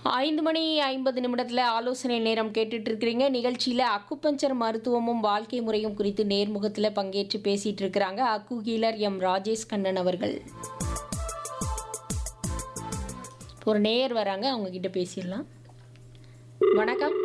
ஐந்து மணி ஐம்பது நிமிடத்தில் ஆலோசனை நேரம் கேட்டுட்டு இருக்கிறீங்க நிகழ்ச்சியில் அக்குபஞ்சர் மருத்துவமும் வாழ்க்கை முறையும் குறித்து நேர்முகத்தில் பங்கேற்று பேசிட்டு இருக்கிறாங்க அக்கு ஹீலர் எம் ராஜேஷ் கண்ணன் அவர்கள் ஒரு நேயர் வராங்க அவங்க கிட்ட பேசிடலாம் வணக்கம்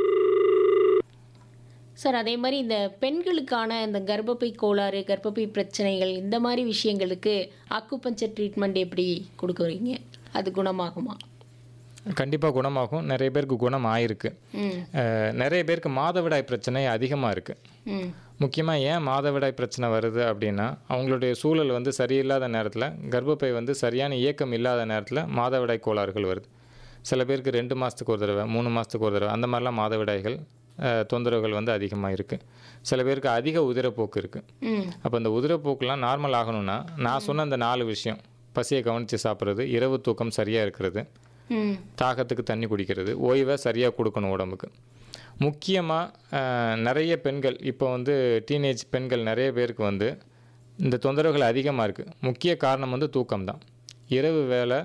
சார் அதே மாதிரி இந்த பெண்களுக்கான இந்த கர்ப்பப்பை கோளாறு கர்ப்பப்பை பிரச்சனைகள் இந்த மாதிரி விஷயங்களுக்கு அக்குபஞ்சர் ட்ரீட்மெண்ட் எப்படி கொடுக்குறீங்க அது குணமாகுமா கண்டிப்பாக குணமாகும் நிறைய பேருக்கு குணம் ஆயிருக்கு ம் அஹ், நிறைய பேருக்கு மாதவிடாய் பிரச்சனை அதிகமாக இருக்குது ம் முக்கியமாக ஏன் மாதவிடாய் பிரச்சனை வருது அப்படின்னா அவங்களுடைய சூழல் வந்து சரியில்லாத நேரத்தில் கர்ப்பப்பை வந்து சரியான இயக்கம் இல்லாத நேரத்தில் மாதவிடாய் கோளாறுகள் வருது சில பேருக்கு ரெண்டு மாதத்துக்கு ஒரு தடவை மூணு மாதத்துக்கு ஒரு தடவை அந்த மாதிரிலாம் மாதவிடாய்கள் அஹ், தொந்தரவுகள் வந்து அதிகமாக இருக்குது சில பேருக்கு அதிக உதிரப்போக்கு இருக்குது ம் அப்போ இந்த உதிரப்போக்கெலாம் நார்மல் ஆகணும்னா நான் சொன்ன அந்த நாலு விஷயம் பசியை கவனித்து சாப்பிட்றது இரவு தூக்கம் சரியாக இருக்கிறது ம் தாகத்துக்கு தண்ணி குடிக்கிறது ஓய்வை சரியாக கொடுக்கணும் உடம்புக்கு முக்கியமாக நிறைய பெண்கள் இப்போ வந்து டீனேஜ் பெண்கள் நிறைய பேருக்கு வந்து இந்த தொந்தரவுகள் அதிகமாக இருக்குது முக்கிய காரணம் வந்து தூக்கம் தான் இரவு வேலை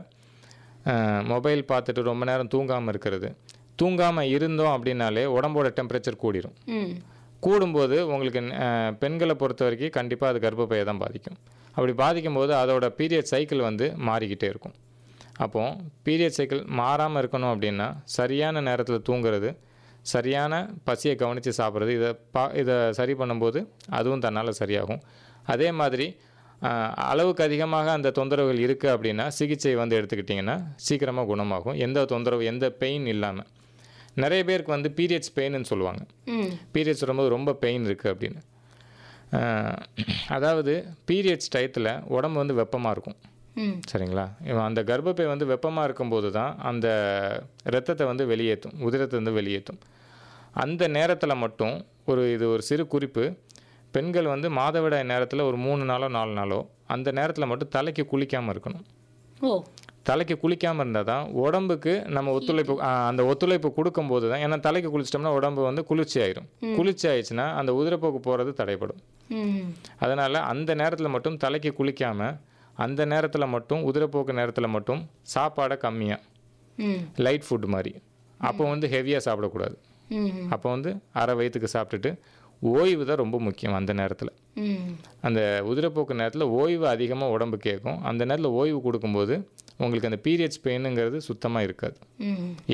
மொபைல் பார்த்துட்டு ரொம்ப நேரம் தூங்காமல் இருக்கிறது தூங்காமல் இருந்தோம் அப்படின்னாலே உடம்போட டெம்பரேச்சர் கூடிரும் ம் கூடும்போது உங்களுக்கு அஹ், பெண்களை பொறுத்த வரைக்கும் கண்டிப்பாக அது கர்ப்பப்பையை தான் பாதிக்கும் அப்படி பாதிக்கும் போது அதோட பீரியட் சைக்கிள் வந்து மாறிக்கிட்டே இருக்கும் அப்போ பீரியட் சைக்கிள் மாறாமல் இருக்கணும் அப்படின்னா சரியான நேரத்தில் தூங்குறது சரியான பசியை கவனித்து சாப்பிட்றது இதை பா இதை சரி பண்ணும்போது அதுவும் தன்னால் சரியாகும் அதே மாதிரி அஹ், அளவுக்கு அதிகமாக அந்த தொந்தரவுகள் இருக்குது அப்படின்னா சிகிச்சை வந்து எடுத்துக்கிட்டிங்கன்னா சீக்கிரமாக குணமாகும் எந்த தொந்தரவு எந்த பெயின் இல்லாமல் நிறைய பேருக்கு வந்து பீரியட்ஸ் பெயின்னு சொல்லுவாங்க ம் பீரியட்ஸ் வரும்போது ரொம்ப பெயின் இருக்குது அப்படின்னு அஹ், அதாவது பீரியட்ஸ் டயத்தில் உடம்பு வந்து வெப்பமாக இருக்கும் ம் சரிங்களா இவன் அந்த கர்ப்பப்பை வந்து வெப்பமாக இருக்கும்போது தான் அந்த இரத்தத்தை வந்து வெளியேற்றும் உதிரத்தை வந்து வெளியேற்றும் அந்த நேரத்தில் மட்டும் ஒரு இது ஒரு சிறு குறிப்பு பெண்கள் வந்து மாதவிடாய் நேரத்தில் ஒரு மூணு நாளோ நாலு நாளோ அந்த நேரத்தில் மட்டும் தலைக்கு குளிக்காமல் இருக்கணும் ஓ தலைக்கு குளிக்காமல் இருந்தால் தான் உடம்புக்கு நம்ம ஒத்துழைப்பு ஆ, அந்த ஒத்துழைப்பு கொடுக்கும்போது தான் ஏன்னா தலைக்கு குளிச்சிட்டோம்னா உடம்பு வந்து குளிர்ச்சி ஆயிரும் குளிர்ச்சி ஆயிடுச்சுன்னா அந்த உதிரப்போக்கு போகிறது தடைப்படும் ம் அதனால் அந்த நேரத்தில் மட்டும் தலைக்கு குளிக்காமல் அந்த நேரத்தில் மட்டும் உதிரப்போக்கு நேரத்தில் மட்டும் சாப்பாடை கம்மியாக ம் லைட் ஃபுட் மாதிரி அப்போ வந்து ஹெவியாக சாப்பிடக்கூடாது ம் அப்போ வந்து அரை வயிற்றுக்கு சாப்பிட்டுட்டு ஓய்வு தான் ரொம்ப முக்கியம் அந்த நேரத்தில் ம் அந்த உதிரப்போக்கு நேரத்தில் ஓய்வு அதிகமாக உடம்பு கேட்கும் அந்த நேரத்தில் ஓய்வு கொடுக்கும்போது உங்களுக்கு அந்த பீரியட்ஸ் பெயினுங்கிறது சுத்தமாக இருக்காது ம்